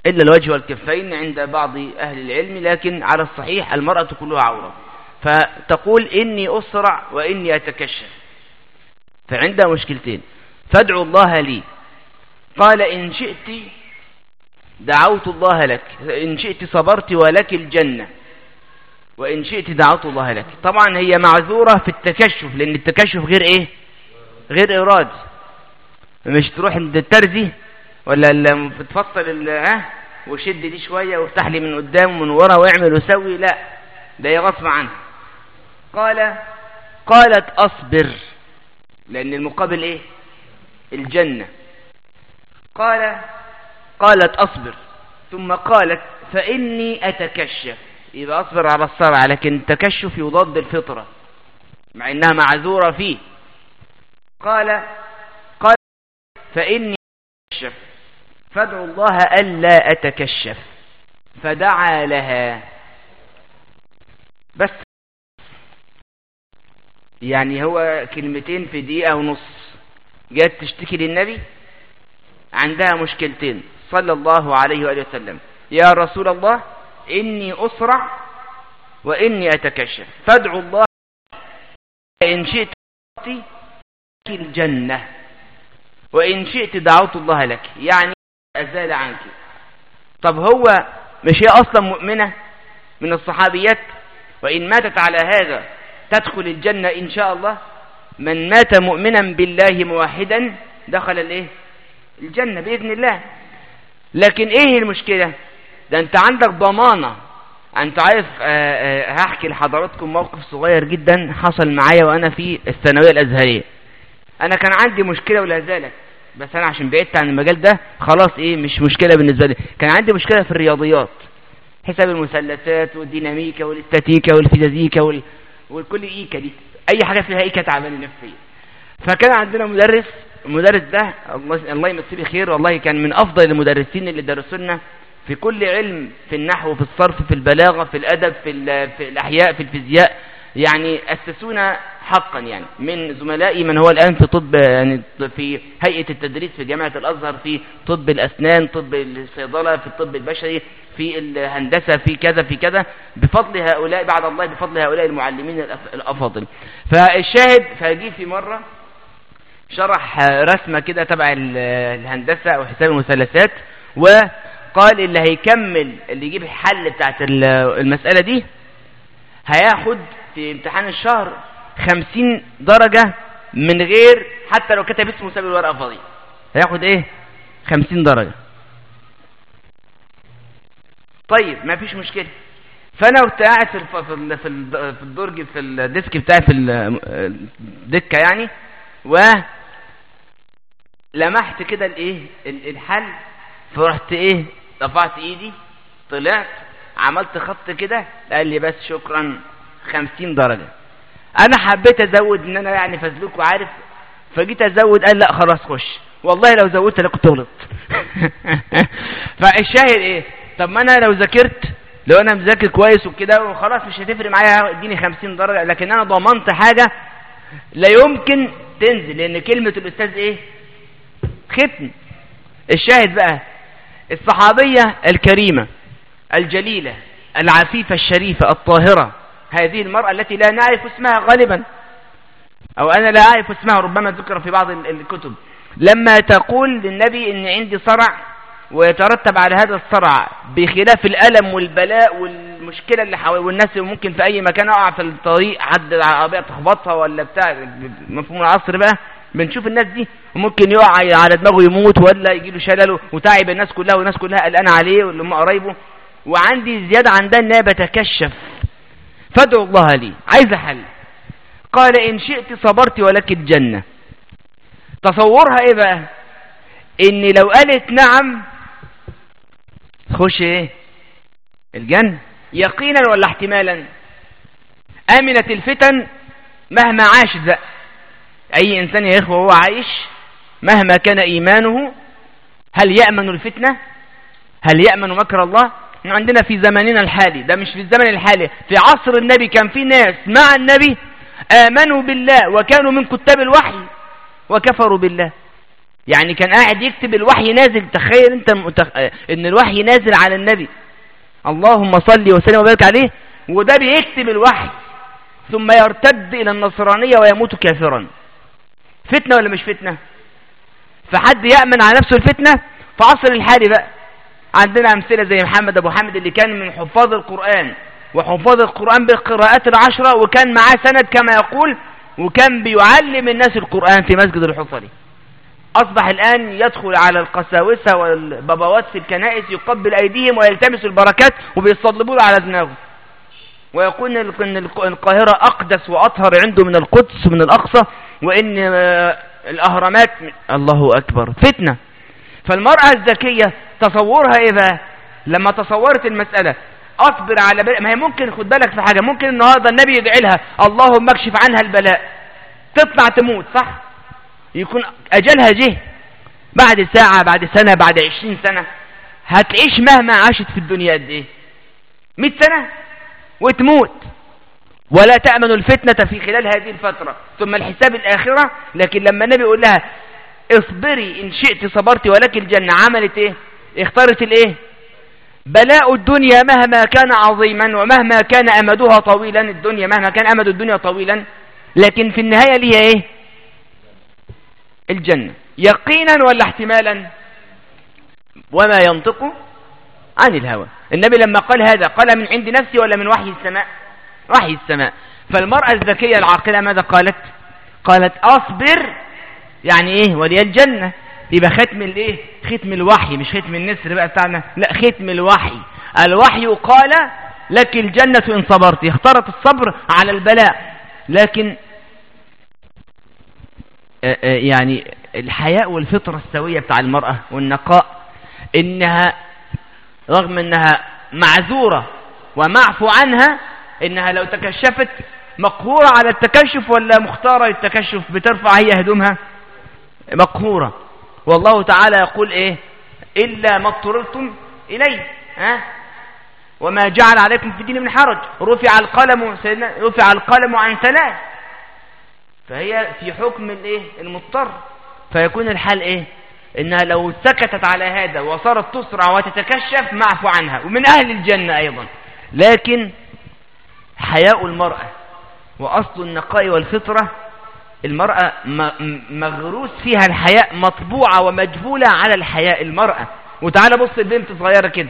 إلا الوجه والكفين عند بعض أهل العلم لكن على الصحيح المرأة كلها عورة فتقول إني أسرع وإني أتكشف فعندها مشكلتين فادعوا الله لي قال إن شئت دعوت الله لك إن شئت صبرت ولك الجنة وإن شئت دعوت الله لك طبعا هي معذورة في التكشف لأن التكشف غير إيه غير إراد مش تروح عند الترزي ولا بتفصل ها وشد دي شوية وافتح لي من قدام ومن ورا واعمل وسوي لا ده هي غصب عنها قال قالت أصبر لأن المقابل إيه الجنة قال قالت أصبر ثم قالت فإني أتكشف يبقى أصبر على الصرع لكن التكشف يضاد الفطرة مع إنها معذورة فيه قال قال فإني أتكشف فادعوا الله ألا أتكشف فدعا لها بس يعني هو كلمتين في دقيقة ونص جات تشتكي للنبي عندها مشكلتين صلى الله عليه وآله وسلم يا رسول الله إني أسرع وإني أتكشف فادعوا الله إن شئت الجنة وإن شئت دعوت الله لك يعني أزال عنك طب هو مش هي أصلا مؤمنة من الصحابيات وإن ماتت على هذا تدخل الجنة إن شاء الله من مات مؤمنا بالله موحدا دخل الايه الجنة بإذن الله لكن ايه المشكلة ده انت عندك ضمانة انت عارف آه، آه، هحكي لحضراتكم موقف صغير جدا حصل معايا وانا في الثانوية الازهرية انا كان عندي مشكلة ولا زالت بس انا عشان بعدت عن المجال ده خلاص ايه مش مشكلة بالنسبة لي كان عندي مشكلة في الرياضيات حساب المثلثات والديناميكا والاستاتيكا والفيزيكا وال... والكل ايكا دي اي حاجة فيها ايكا تعبانة نفسيا فكان عندنا مدرس المدرس ده الله الله يمسيه بخير والله كان من افضل المدرسين اللي درسوا لنا في كل علم في النحو في الصرف في البلاغة في الادب في, في الاحياء في الفيزياء يعني اسسونا حقا يعني من زملائي من هو الان في طب يعني في هيئة التدريس في جامعة الازهر في طب الاسنان طب الصيدلة في الطب البشري في الهندسة في كذا في كذا بفضل هؤلاء بعد الله بفضل هؤلاء المعلمين الافاضل فالشاهد فجي في مرة شرح رسمة كده تبع الهندسة او حساب المثلثات وقال اللي هيكمل اللي يجيب الحل بتاعت المسألة دي هياخد في امتحان الشهر خمسين درجة من غير حتى لو كتب اسمه ساب الورقة فاضية هياخد ايه خمسين درجة طيب ما فيش مشكلة فانا كنت قاعد في في في الدرج في الديسك بتاعي في الدكه يعني و لمحت كده الايه الحل فرحت ايه رفعت ايدي طلعت عملت خط كده قال لي بس شكرا خمسين درجة انا حبيت ازود ان انا يعني فزلوك وعارف فجيت ازود قال لا خلاص خش والله لو زودت انا كنت غلط فالشاهد ايه طب ما انا لو ذاكرت لو انا مذاكر كويس وكده وخلاص مش هتفرق معايا اديني خمسين درجة لكن انا ضمنت حاجة لا يمكن تنزل لان كلمة الاستاذ ايه ختم الشاهد بقى الصحابية الكريمة الجليلة العفيفة الشريفة الطاهرة هذه المرأة التي لا نعرف اسمها غالبا أو أنا لا أعرف اسمها ربما ذكر في بعض الكتب لما تقول للنبي إن عندي صرع ويترتب على هذا الصرع بخلاف الألم والبلاء والمشكلة اللي حوالي والناس ممكن في أي مكان أقع في الطريق حد العربية تخبطها ولا بتاع مفهوم العصر بقى بنشوف الناس دي وممكن يقع على دماغه يموت ولا يجي له شلل وتعب الناس كلها والناس كلها قلقانه عليه واللي هم قرايبه وعندي زيادة عندها ان هي بتكشف فادعوا الله لي عايز حل قال ان شئت صبرت ولك الجنة تصورها ايه بقى ان لو قالت نعم خش ايه الجنة يقينا ولا احتمالا امنت الفتن مهما عاشت بقى أي إنسان يا إخوة وهو عايش مهما كان إيمانه هل يأمن الفتنة هل يأمن مكر الله عندنا في زماننا الحالي ده مش في الزمن الحالي في عصر النبي كان في ناس مع النبي آمنوا بالله وكانوا من كتاب الوحي وكفروا بالله يعني كان قاعد يكتب الوحي نازل تخيل انت متخ... ان الوحي نازل على النبي اللهم صل وسلم وبارك عليه وده بيكتب الوحي ثم يرتد الى النصرانية ويموت كافرا فتنة ولا مش فتنة فحد يأمن على نفسه الفتنة في عصر الحالي بقى عندنا امثلة زي محمد ابو حامد اللي كان من حفاظ القرآن وحفاظ القرآن بالقراءات العشرة وكان معاه سند كما يقول وكان بيعلم الناس القرآن في مسجد الحصري أصبح الآن يدخل على القساوسة والبابوات في الكنائس يقبل أيديهم ويلتمس البركات وبيصلبوا له على دماغه ويقول ان القاهرة أقدس وأطهر عنده من القدس من الأقصى وإن آه، الأهرامات الله أكبر فتنة فالمرأة الذكية تصورها إيه بقى لما تصورت المسألة اصبر على بلاء ما هي ممكن خد بالك في حاجة ممكن النهاردة النبي يدعي لها اللهم اكشف عنها البلاء تطلع تموت صح يكون اجلها جه بعد ساعة بعد سنة بعد عشرين سنة هتعيش مهما عاشت في الدنيا قد ايه مئة سنة وتموت ولا تأمن الفتنة في خلال هذه الفترة ثم الحساب الآخرة لكن لما النبي يقول لها اصبري إن شئت صبرت ولك الجنة عملت ايه اختارت الايه بلاء الدنيا مهما كان عظيما ومهما كان أمدها طويلا الدنيا مهما كان أمد الدنيا طويلا لكن في النهاية ليها ايه الجنة يقينا ولا احتمالا وما ينطق عن الهوى النبي لما قال هذا قال من عند نفسي ولا من وحي السماء وحي السماء فالمرأة الذكية العاقلة ماذا قالت قالت أصبر يعني ايه ولي الجنة يبقى ختم الايه ختم الوحي مش ختم النسر بقى بتاعنا لا ختم الوحي الوحي قال لك الجنة إن صبرت اختارت الصبر على البلاء لكن آه، آه، يعني الحياء والفطرة السوية بتاع المرأة والنقاء انها رغم انها معذورة ومعفو عنها انها لو تكشفت مقهورة على التكشف ولا مختارة للتكشف بترفع هي هدومها مقهورة والله تعالى يقول ايه إلا ما اضطررتم إليه ها وما جعل عليكم في الدين من حرج رفع القلم رفع القلم عن ثلاث فهي في حكم الايه المضطر فيكون الحال ايه انها لو سكتت على هذا وصارت تسرع وتتكشف معفو عنها ومن اهل الجنة ايضا لكن حياء المرأة واصل النقاء والفطرة المرأة مغروس فيها الحياء مطبوعة ومجبولة على الحياء المرأة وتعالى بص البنت صغيرة كده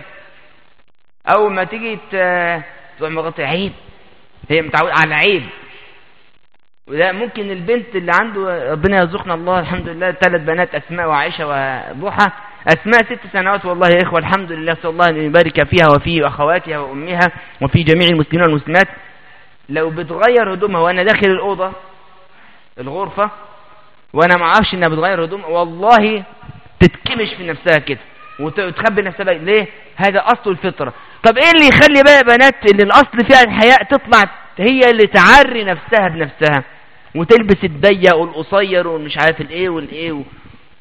اول ما تيجي تقول مغطي عيب هي متعودة على عيب وده ممكن البنت اللي عنده ربنا يرزقنا الله الحمد لله ثلاث بنات اسماء وعائشة وضحى اسماء ست سنوات والله يا اخوة الحمد لله صلى الله ان يبارك فيها وفي اخواتها وامها وفي جميع المسلمين والمسلمات لو بتغير هدومها وانا داخل الاوضه الغرفة وانا ما اعرفش انها بتغير هدوم والله تتكمش في نفسها كده وتخبي نفسها بقى ليه هذا اصل الفطرة طب ايه اللي يخلي بقى بنات اللي الاصل فيها الحياء تطلع هي اللي تعري نفسها بنفسها وتلبس الضيق والقصير والمش عارف الايه والايه و...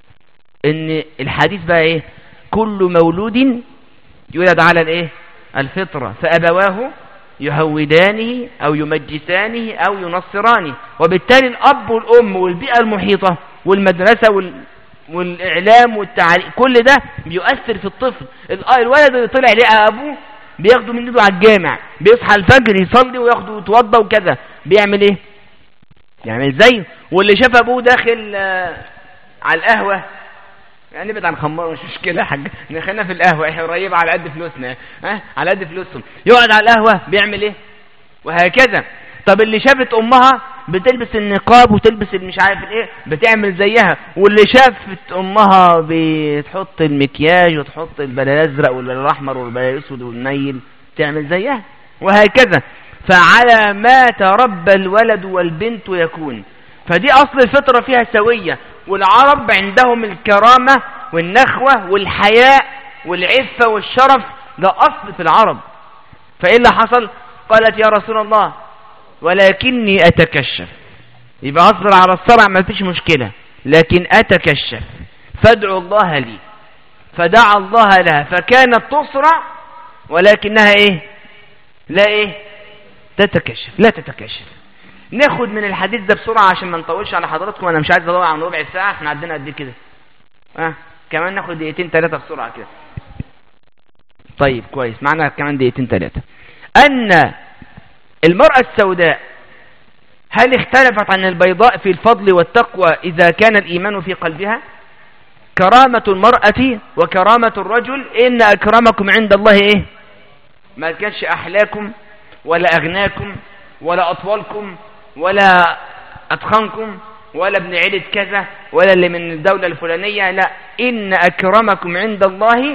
ان الحديث بقى ايه كل مولود يولد على الايه الفطرة فابواه يهودانه أو يمجسانه أو ينصرانه وبالتالي الأب والأم والبيئة المحيطة والمدرسة وال... والإعلام والتعليم كل ده بيؤثر في الطفل الولد اللي طلع لقى أبوه بياخده من ايده على الجامع بيصحى الفجر يصلي وياخده يتوضى وكذا بيعمل ايه يعمل زيه واللي شاف ابوه داخل آه على القهوة يعني نبعد عن خمار مش مشكلة حاج خلينا في القهوة احنا قريبة على قد فلوسنا ها على قد فلوسهم يقعد على القهوة بيعمل ايه وهكذا طب اللي شافت امها بتلبس النقاب وتلبس مش عارف ايه بتعمل زيها واللي شافت امها بتحط المكياج وتحط البلال الازرق والبلال الاحمر والبلال الاسود والنيل تعمل زيها وهكذا فعلى ما تربى الولد والبنت يكون فدي اصل الفطرة فيها سوية والعرب عندهم الكرامة والنخوة والحياء والعفة والشرف ده أصل في العرب فإيه اللي حصل قالت يا رسول الله ولكني أتكشف يبقى أصبر على الصرع ما فيش مشكلة لكن أتكشف فادعوا الله لي فدعا الله لها فكانت تصرع ولكنها ايه لا ايه تتكشف لا تتكشف ناخد من الحديث ده بسرعة عشان ما نطولش على حضراتكم انا مش عايز ادور عن ربع ساعة احنا عندنا قد إيه كده اه كمان ناخد دقيقتين ثلاثة بسرعة كده طيب كويس معنا كمان دقيقتين ثلاثة أن المرأة السوداء هل اختلفت عن البيضاء في الفضل والتقوى إذا كان الإيمان في قلبها كرامة المرأة وكرامة الرجل إن أكرمكم عند الله إيه ما كانش أحلاكم ولا أغناكم ولا أطولكم ولا أتخنكم ولا ابن عيلة كذا ولا اللي من الدولة الفلانية لا إن أكرمكم عند الله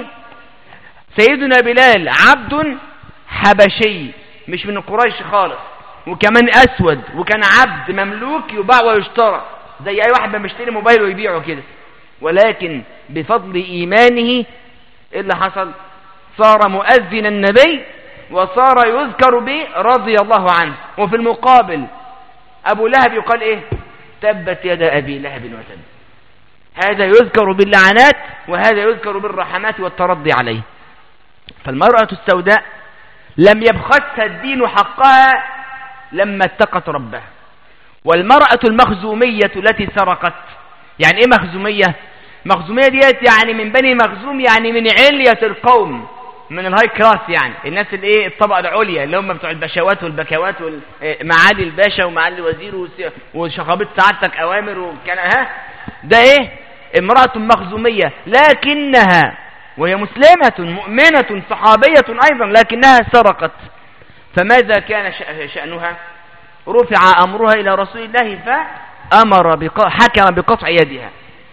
سيدنا بلال عبد حبشي مش من قريش خالص وكمان أسود وكان عبد مملوك يباع ويشترى زي أي واحد ما بيشتري موبايل ويبيعه كده ولكن بفضل إيمانه إيه اللي حصل صار مؤذن النبي وصار يذكر به رضي الله عنه وفي المقابل أبو لهب يقال إيه تبت يد أبي لهب وتب هذا يذكر باللعنات وهذا يذكر بالرحمات والترضي عليه فالمرأة السوداء لم يبخسها الدين حقها لما اتقت ربها والمرأة المخزومية التي سرقت يعني ايه مخزومية مخزومية ديت يعني من بني مخزوم يعني من علية القوم من الهاي كلاس يعني الناس اللي ايه الطبقة العليا اللي هم بتوع البشوات والبكوات ومعالي الباشا ومعالي الوزير وشخابيط سعادتك اوامر وكان ها ده ايه امرأة مخزومية لكنها وهي مسلمة مؤمنة صحابية ايضا لكنها سرقت فماذا كان شأنها رفع امرها الى رسول الله فامر بق... حكم بقطع يدها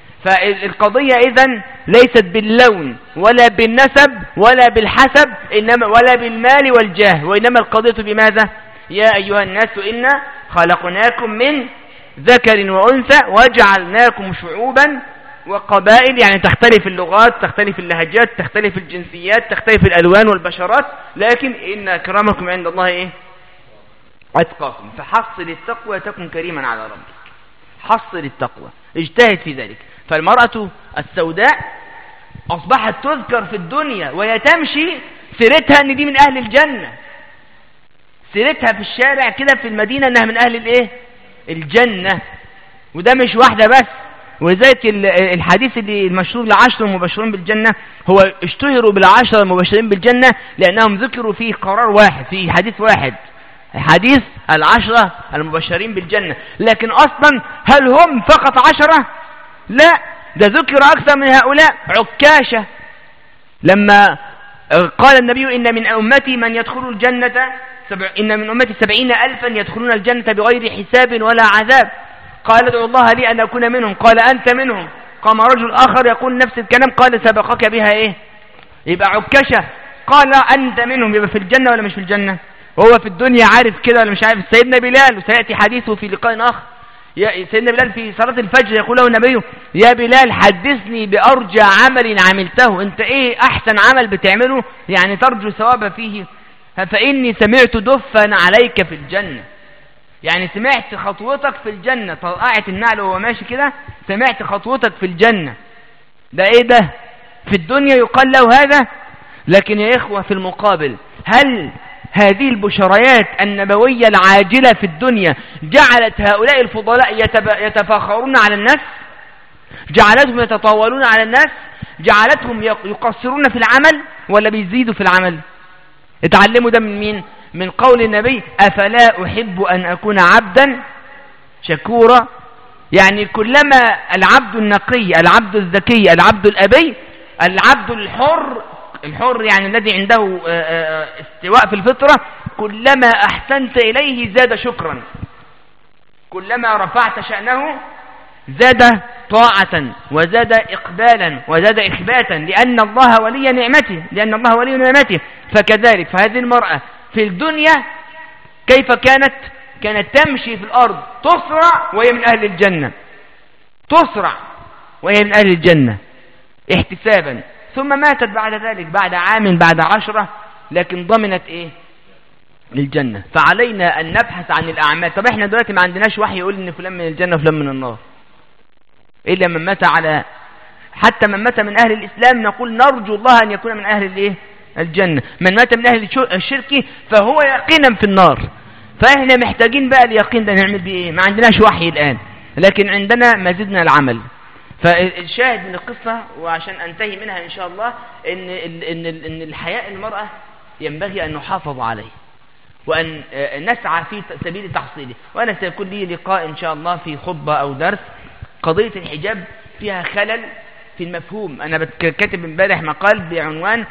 فالقضية إذن ليست باللون ولا بالنسب ولا بالحسب إنما ولا بالمال والجاه وإنما القضية بماذا يا أيها الناس إنا خلقناكم من ذكر وأنثى وجعلناكم شعوبا وقبائل يعني تختلف اللغات تختلف اللهجات تختلف الجنسيات تختلف الألوان والبشرات لكن إن أكرمكم عند الله إيه أتقاكم فحصل التقوى تكن كريما على ربك حصل التقوى اجتهد في ذلك فالمرأة السوداء أصبحت تذكر في الدنيا وهي تمشي سيرتها أن دي من أهل الجنة سيرتها في الشارع كده في المدينة أنها من أهل الإيه الجنة وده مش واحدة بس ولذلك الحديث اللي المشهور العشر المبشرين بالجنة هو اشتهروا بالعشر المبشرين بالجنة لأنهم ذكروا فيه قرار واحد في حديث واحد حديث العشرة المبشرين بالجنة لكن أصلا هل هم فقط عشرة لا ده ذكر أكثر من هؤلاء عكاشة لما قال النبي إن من أمتي من يدخل الجنة سبع إن من أمتي سبعين ألفا يدخلون الجنة بغير حساب ولا عذاب قال ادعو الله لي أن أكون منهم قال أنت منهم قام رجل آخر يقول نفس الكلام قال سبقك بها إيه يبقى عكاشة قال أنت منهم يبقى في الجنة ولا مش في الجنة وهو في الدنيا عارف كده ولا مش عارف سيدنا بلال وسيأتي حديثه في لقاء آخر يا سيدنا بلال في صلاة الفجر يقول له النبي يا بلال حدثني بأرجى عمل عملته انت ايه احسن عمل بتعمله يعني ترجو ثواب فيه فإني سمعت دفا عليك في الجنة يعني سمعت خطوتك في الجنة طلعت النعل وهو ماشي كده سمعت خطوتك في الجنة ده ايه ده في الدنيا يقال له هذا لكن يا إخوة في المقابل هل هذه البشريات النبوية العاجلة في الدنيا جعلت هؤلاء الفضلاء يتفاخرون على الناس جعلتهم يتطاولون على الناس جعلتهم يقصرون في العمل ولا بيزيدوا في العمل اتعلموا ده من مين من قول النبي أفلا أحب أن أكون عبدا شكورا يعني كلما العبد النقي العبد الذكي العبد الأبي العبد الحر الحر يعني الذي عنده آه، آه، استواء في الفطرة كلما أحسنت إليه زاد شكرا كلما رفعت شأنه زاد طاعة وزاد إقبالا وزاد إخباتا لأن الله ولي نعمته لأن الله ولي نعمته فكذلك فهذه المرأة في الدنيا كيف كانت كانت تمشي في الأرض تسرع وهي من أهل الجنة تسرع وهي من أهل الجنة احتسابا ثم ماتت بعد ذلك بعد عام بعد عشرة لكن ضمنت ايه للجنة فعلينا ان نبحث عن الاعمال طب احنا دلوقتي ما عندناش وحي يقول ان فلان من الجنة وفلان من النار الا من مات على حتى من مات من اهل الاسلام نقول نرجو الله ان يكون من اهل الايه الجنة من مات من اهل الشرك فهو يقينا في النار فاحنا محتاجين بقى اليقين ده نعمل بيه ايه ما عندناش وحي الان لكن عندنا مزيد من العمل فالشاهد من القصة وعشان أنتهي منها إن شاء الله إن, إن, إن الحياء المرأة ينبغي أن نحافظ عليه وأن نسعى في سبيل تحصيله وأنا سيكون لي لقاء إن شاء الله في خطبة أو درس قضية الحجاب فيها خلل في المفهوم أنا كاتب امبارح مقال بعنوان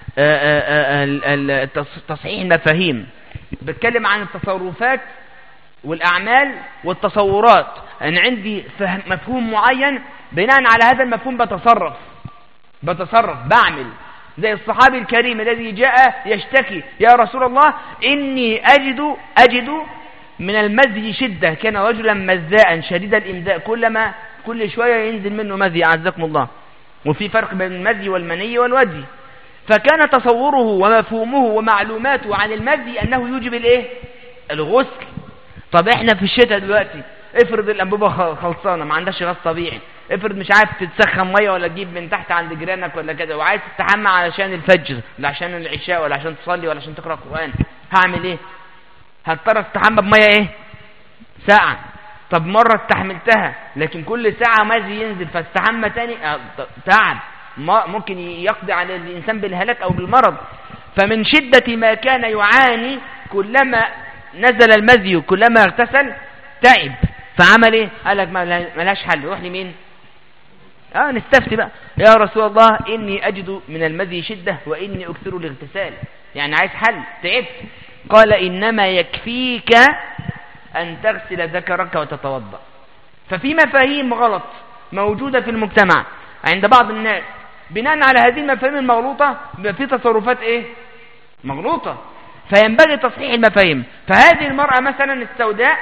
تصحيح المفاهيم بتكلم عن التصرفات والأعمال والتصورات أنا عندي مفهوم معين بناء على هذا المفهوم بتصرف بتصرف بعمل زي الصحابي الكريم الذي جاء يشتكي يا رسول الله إني أجد أجد من المزي شدة كان رجلا مزاء شديد الإمزاء كلما كل شوية ينزل منه مزي أعزكم الله وفي فرق بين المزي والمني والودي فكان تصوره ومفهومه ومعلوماته عن المزي أنه يوجب الإيه الغسل طب احنا في الشتاء دلوقتي افرض الانبوبه خلصانه ما عندهاش غاز طبيعي افرض مش عارف تتسخن ميه ولا تجيب من تحت عند جيرانك ولا كده وعايز تستحمى علشان الفجر ولا عشان العشاء ولا عشان تصلي ولا عشان تقرا قران هعمل ايه هضطر استحمى بميه ايه ساعه طب مره استحملتها لكن كل ساعه مازي ينزل فاستحمى تاني اه تعب ممكن يقضي على الانسان بالهلاك او بالمرض فمن شده ما كان يعاني كلما نزل المزي كلما اغتسل تعب فعمل ايه قال لك ملهاش حل روح لمين اه نستفتي بقى يا رسول الله اني اجد من المذي شدة واني اكثر الاغتسال يعني عايز حل تعبت قال انما يكفيك ان تغسل ذكرك وتتوضا ففي مفاهيم غلط موجودة في المجتمع عند بعض الناس بناء على هذه المفاهيم المغلوطة في تصرفات ايه مغلوطة فينبغي تصحيح المفاهيم فهذه المرأة مثلا السوداء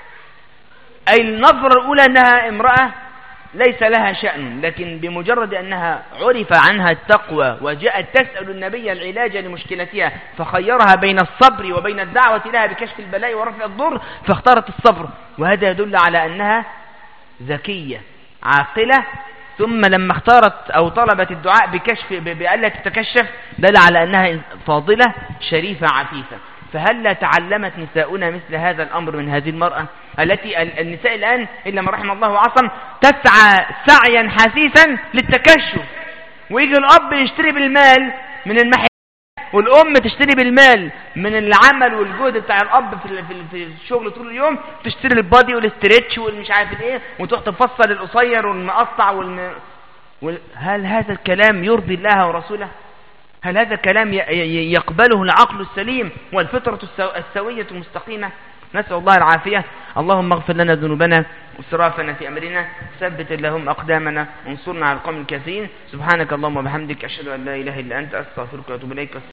أي النظرة الأولى أنها امرأة ليس لها شأن لكن بمجرد أنها عرف عنها التقوى وجاءت تسأل النبي العلاج لمشكلتها فخيرها بين الصبر وبين الدعوة لها بكشف البلاء ورفع الضر فاختارت الصبر وهذا يدل على أنها ذكية عاقلة ثم لما اختارت أو طلبت الدعاء بكشف بألا تتكشف دل على أنها فاضلة شريفة عفيفة فهل تعلمت نساؤنا مثل هذا الأمر من هذه المرأة التي النساء الآن إلا ما رحم الله وعصم تسعى سعيا حثيثا للتكشف ويجي الأب يشتري بالمال من المحل والأم تشتري بالمال من العمل والجهد بتاع الأب في في الشغل طول اليوم تشتري البادي والاسترتش والمش عارف ايه وتروح تفصل القصير والمقطع والم... هل هذا الكلام يرضي الله ورسوله هل هذا الكلام يقبله العقل السليم والفطرة السوية المستقيمة نسأل الله العافية اللهم اغفر لنا ذنوبنا واسرافنا في أمرنا ثبت اللهم أقدامنا وانصرنا على القوم الكافرين سبحانك اللهم وبحمدك أشهد أن لا إله إلا أنت أستغفرك وأتوب إليك